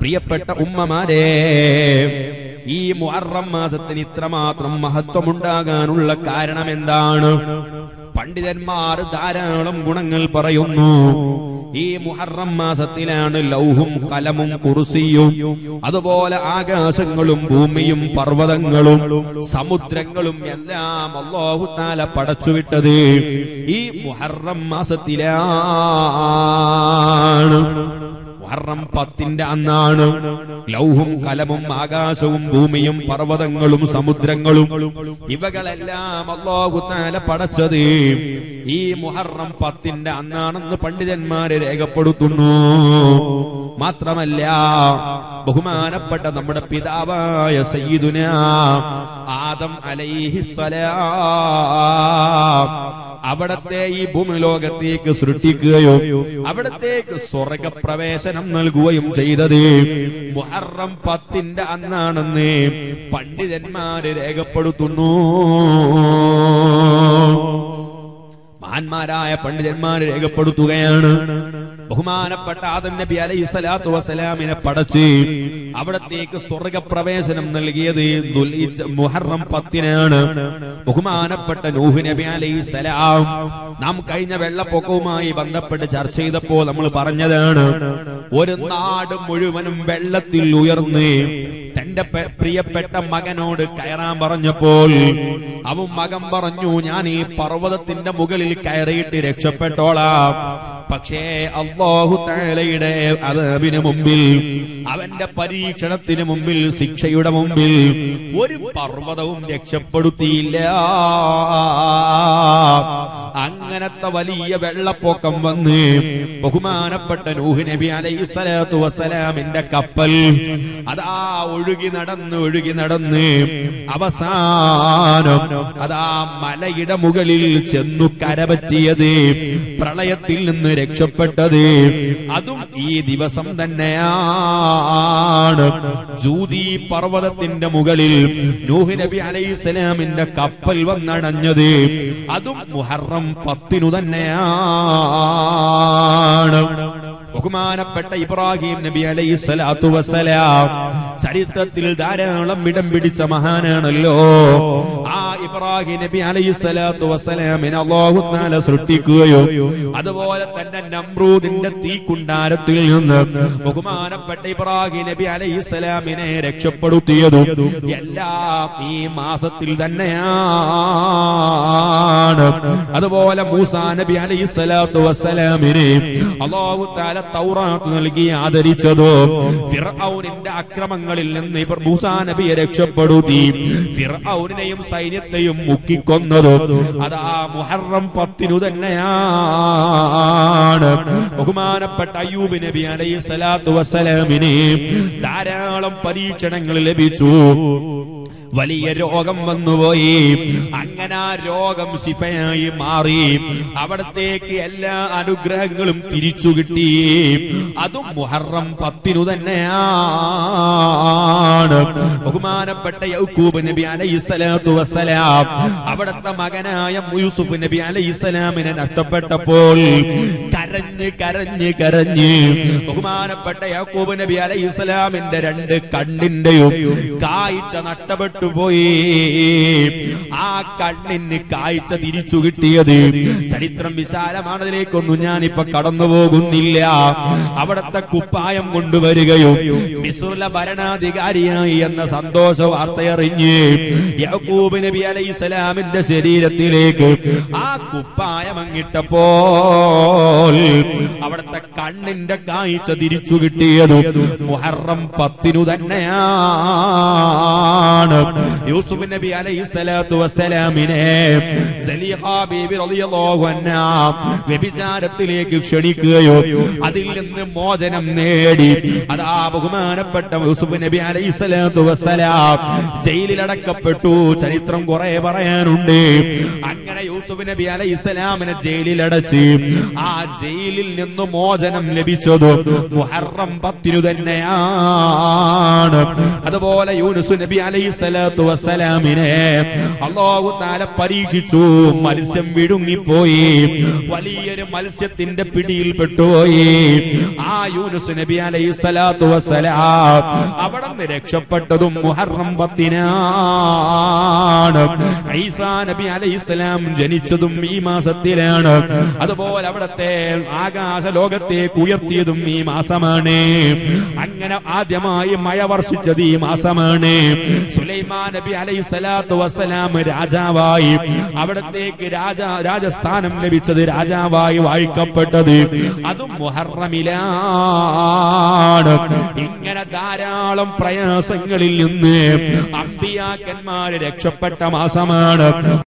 പ്രിയപ്പെട്ട ഉമ്മമാരെ ഈ മുഹറം മാസത്തിന് ഇത്രമാത്രം മഹത്വമുണ്ടാകാനുള്ള കാരണം എന്താണ് പണ്ഡിതന്മാർ ധാരാളം ഗുണങ്ങൾ പറയുന്നു ഈ മുഹറം മാസത്തിലാണ് ലൗഹും കലമും കുറുസിയും അതുപോലെ ആകാശങ്ങളും ഭൂമിയും പർവ്വതങ്ങളും സമുദ്രങ്ങളും എല്ലാം അള്ളാഹുത്താല പടച്ചുവിട്ടത് ഈ മുഹറം മാസത്തിലാണ് മുഹറം പത്തിന്റെ അന്നാണ് ലൗഹും കലമും ആകാശവും ഭൂമിയും പർവ്വതങ്ങളും സമുദ്രങ്ങളും ഇവകളെല്ലാം അള്ളാഹുത്താല പടച്ചത് ഈ മുഹറം പത്തിന്റെ അന്നാണെന്ന് പണ്ഡിതന്മാര് രേഖപ്പെടുത്തുന്നു മാത്രമല്ല ബഹുമാനപ്പെട്ട നമ്മുടെ പിതാവായ സയ്യിദുന ആദം അലൈഹിസ്സലാം അവിടത്തെ ഈ ഭൂമിലോകത്തേക്ക് സൃഷ്ടിക്കുകയോ അവിടത്തേക്ക് സ്വർഗപ്രവേശനം നൽകുകയും ചെയ്തത് മുഹറം പത്തിന്റെ അന്നാണെന്ന് പണ്ഡിതന്മാര് രേഖപ്പെടുത്തുന്നു മഹാന്മാരായ പണ്ഡിതന്മാർ രേഖപ്പെടുത്തുകയാണ് ബഹുമാനപ്പെട്ട ആദം നബി അലൈഹി സ്വലാത്തു വസ്സലാമിനെ പടച്ച് അവിടത്തേക്ക് സ്വർഗപ്രവേശനം നൽകിയത് ദുൽഹിജ്ജ- മുഹറം പത്തിനാണ് ബഹുമാനപ്പെട്ട നൂഹ് നബി അലൈഹി സലാം നാം കഴിഞ്ഞ വെള്ളപ്പൊക്കവുമായി ബന്ധപ്പെട്ട് ചർച്ച ചെയ്തപ്പോൾ നമ്മൾ പറഞ്ഞതാണ് ഒരു നാട് മുഴുവനും വെള്ളത്തിൽ ഉയർന്ന് തന്റെ പെ- പ്രിയപ്പെട്ട മകനോട് കയറാൻ പറഞ്ഞപ്പോൾ അവൻ മകൻ പറഞ്ഞു ഞാൻ ഈ പർവ്വതത്തിന്റെ മുകളിൽ കയറിയിട്ട് രക്ഷപ്പെട്ടോളാം പക്ഷേ അള്ളാഹു താലയുടെ അതാബിന് മുമ്പിൽ അവന്റെ പരീക്ഷണത്തിന് മുമ്പിൽ ശിക്ഷയുടെ മുമ്പിൽ ഒരു പർവ്വതവും രക്ഷപ്പെടുത്തിയില്ല അങ്ങനത്തെ വലിയ വെള്ളപ്പൊക്കം വന്ന് ബഹുമാനപ്പെട്ട നൂഹ് നബി അലൈഹി സ്വലാത്തു വസ്സലാമിന്റെ കപ്പൽ അതാ ഒഴുകി നടന്ന് ഒഴുകി നടന്ന് അവസാനം അതാ മലയുടെ മുകളിൽ ചെന്നു കരപറ്റിയത് പ്രളയത്തിൽ നിന്ന് രക്ഷപ്പെട്ടത് അതും ഈ ദിവസം തന്നെയാണ് ജൂതി പർവ്വതത്തിന്റെ മുകളിൽ നൂഹ് നബി അലൈഹി സ്വലാമിന്റെ കപ്പൽ വന്നടഞ്ഞത് അതും മുഹറം പത്തിനു തന്നെയാണ് ബഹുമാനപ്പെട്ട ഇബ്രാഹിം നബി അലൈഹി സ്വലാത്തു വസ്സലാം ചരിത്രത്തിൽ ധാരാളം ഇടം പിടിച്ച മഹാനാണല്ലോ ആ ഇബ്രാഹിം നബി അലൈഹി സ്വലാത്തു വസ്സലാമിനെ അല്ലാഹു തആല സൃഷ്ടിക്കുകയോ അതുപോലെ തന്നെ നമ്രൂദിന്റെ തീക്കുണ്ടാരത്തിൽ നിന്ന് ബഹുമാനപ്പെട്ട ഇബ്രാഹിം നബി അലൈഹി സ്വലാമിനെ രക്ഷപ്പെടുത്തിയതും എല്ലാം ഈ മാസത്തിൽ തന്നെയാണ് അതുപോലെ മൂസാ നബി അലൈഹി സ്വലാത്തു വസ്സലാമിനെ അല്ലാഹു തആല തൗറാത്ത് നൽകി ആദരിച്ചതോ ഫിർഔനിന്റെ അക്രമങ്ങളിൽ നിന്ന് ഇവർ മൂസാ നബിയെ രക്ഷപ്പെടുത്തി ഫിർഔനെയും സൈന്യത്തെയും മുക്കിക്കൊന്നതോ അതാ മുഹറം പത്തിനു തന്നെയാണ് ബഹുമാനപ്പെട്ട അയ്യൂബ് നബി അലൈഹി സ്വലാത്തു വസ്സലാമിനെ ധാരാളം പരീക്ഷണങ്ങൾ ലഭിച്ചു വലിയ രോഗം വന്നുപോയി അങ്ങനെ ആ രോഗം ശിഫയായി മാറി അവിടത്തേക്ക് എല്ലാ അനുഗ്രഹങ്ങളും തിരിച്ചു കിട്ടി അതും മുഹറം പത്തിനു തന്നെയാണ് ബഹുമാനപ്പെട്ട യൗക്കൂബ് നബി അലൈഹി സ്വലാത്തു വസ്സലാം അവിടുത്തെ മകനായ യൂസുഫ് നബി അലൈഹി സ്വലാമിനെ നഷ്ടപ്പെട്ടപ്പോൾ കരഞ്ഞ് കരഞ്ഞ് കരഞ്ഞ് ബഹുമാനപ്പെട്ട യാക്കൂബ് നബി അലൈഹി സ്വലാമിന്റെ രണ്ട് കണ്ണിന്റെയും കാഴ്ച നഷ്ടപ്പെട്ടു പോയി ആ കണ്ണിന് കാഴ്ച തിരിച്ചു കിട്ടിയത് ചരിത്രം വിശാലമാണതിലേക്കൊന്നും ഞാനിപ്പൊ കടന്നു പോകുന്നില്ല അവിടത്തെ കുപ്പായം കൊണ്ടുവരികയും മിസുറിലെ ഭരണാധികാരിയായി എന്ന സന്തോഷ വാർത്തയറിഞ്ഞ് യാക്കൂബ് നബി അലൈഹി സ്വലാമിന്റെ ശരീരത്തിലേക്ക് ആ കുപ്പായം അങ്ങിട്ടപ്പോൾ അവിടുത്തെ കണ്ണിന്റെ കാഴ്ച തിരിച്ചു കിട്ടിയത് മുഹറം പത്തിനു തന്നെയാണ് യൂസുഫ് നബി അലൈഹി സ്വലാത്തു വസ്സലാമിനെ സലീഹ ബീബി റളിയല്ലാഹു അൻഹാ വ്യഭിചാരത്തിലേക്ക് ക്ഷണിക്കുകയോ അതിൽ നിന്ന് മോചനം നേടി അതാ ബഹുമാനപ്പെട്ട യൂസുഫ് നബി അലൈഹി സ്വലാത്തു വസ്സലാം ജയിലിലടക്കപ്പെട്ടു ചരിത്രം കുറെ പറയാനുണ്ട് അങ്ങനെ യൂസുഫ് നബി അലൈഹി സ്വലാമിനെ ജയിലിലടച്ച് ആ ജയിലിൽ നിന്ന് മോചനം ലഭിച്ചത് മുഹറം പത്തിനു തന്നെയാണ് അതുപോലെ യൂനുസ് നബി അലൈഹി സ്വലാം സ്വലാത്തു വസ്സലാമിനെ അള്ളാഹു താല പരീക്ഷിച്ചു മത്സ്യം വിഴുങ്ങിപ്പോയി വലിയൊരു മത്സ്യത്തിന്റെ പിടിയിൽ പെട്ടുപോയി ആ യൂനുസ് നബി അലൈഹി സ്വലാത്തു വസ്സലാം അവിടെ നിന്ന് രക്ഷപ്പെട്ടതും മുഹറം പത്തിനാണ് ഈസാ നബി അലൈഹി സ്വലാം ജനിച്ചതും ഈ മാസത്തിലാണ് അതുപോലെ അവിടത്തെ ആകാശ ലോകത്തേക്ക് ഉയർത്തിയതും ഈ മാസമാണ് അങ്ങനെ ആദ്യമായി മഴ വർഷിച്ചത് ഈ മാസമാണ് സുലൈമാൻ നബി അലൈഹി സ്വലാത്തു വസ്സലാം രാജാവായി അവിടത്തേക്ക് രാജ രാജസ്ഥാനം ലഭിച്ചത് രാജാവായി വായിക്കപ്പെട്ടത് അതും മുഹറമിലാണ് ഇങ്ങനെ ധാരാളം പ്രയാസങ്ങളിൽ നിന്ന് അമ്പിയാക്കന്മാര് രക്ഷപ്പെട്ട മാസമാണ്